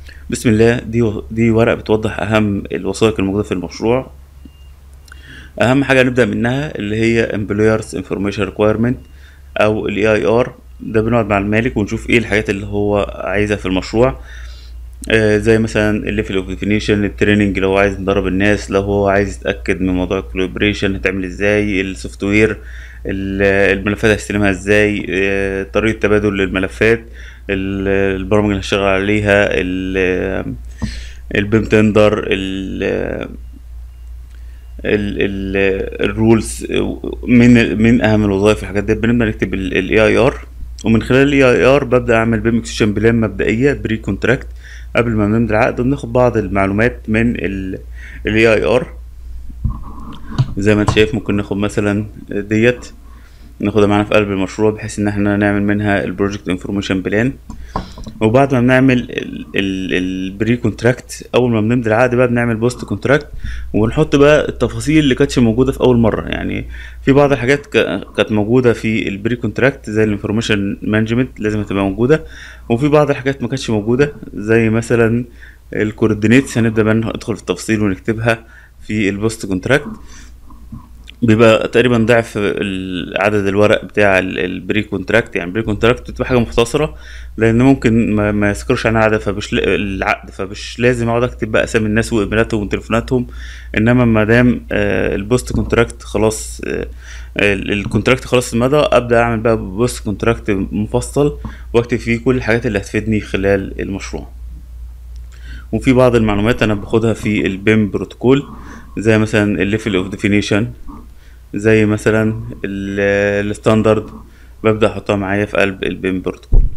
بسم الله دي دي ورقة بتوضح أهم الوثائق الموجودة في المشروع أهم حاجة نبدأ منها اللي هي Employers Information Requirement أو ال EIR ده بنقعد مع المالك ونشوف ايه الحاجات اللي هو عايزها في المشروع آه زي مثلا الليفل اوف ديفينيشن التريننج لو عايز ندرب الناس لو هو عايز يتأكد من موضوع الكولابريشن هتعمل ازاي السوفت وير الملفات هيستلمها ازاي آه طريقة تبادل الملفات ال- البرامج اللي هشتغل عليها ال- البيم تندر ال الرولز من من اهم الوظائف الحاجات دي بنبدا نكتب الاي اي ار ومن خلال الاي اي ار ببدا اعمل بيم اكسشن بلان مبدئيه بري كونتراكت قبل ما نمضي العقد وبناخد بعض المعلومات من الاي اي ار زي ما انت شايف ممكن ناخد مثلا ديت ناخدها معانا في قلب المشروع بحيث ان احنا نعمل منها البروجكت انفورميشن بلان وبعد ما بنعمل البري كونتراكت اول ما بنمضي العقد بقى بنعمل بوست كونتراكت ونحط بقى التفاصيل اللي كانتش موجوده في اول مره يعني في بعض الحاجات ك- كانت موجوده في البري كونتراكت زي الانفورميشن مانجمنت لازم تبقى موجوده وفي بعض الحاجات ما كانتش موجوده زي مثلا الكوردينيتس هنبدا بقى ندخل في التفاصيل ونكتبها في البوست كونتراكت بيبقى تقريبا ضعف ال- عدد الورق بتاع ال- البري كونتراكت يعني البري كونتراكت بتبقى حاجه مختصره لان ممكن ما, ما يذكرش عنها عدد فمش لا- العقد فمش لازم اقعد اكتب بقى اسامي الناس وايميلاتهم وتليفوناتهم انما ما دام آه، البوست كونتراكت خلاص آه، ال- الكونتراكت خلاص المدى ابدا اعمل بقى بوست كونتراكت مفصل واكتب فيه كل الحاجات اللي هتفيدني خلال المشروع وفي بعض المعلومات انا باخدها في البيم بروتوكول زي مثلا الليفل اوف ديفينيشن زي مثلا الستاندرد ببدأ احطها معايا في قلب البيم بروتوكول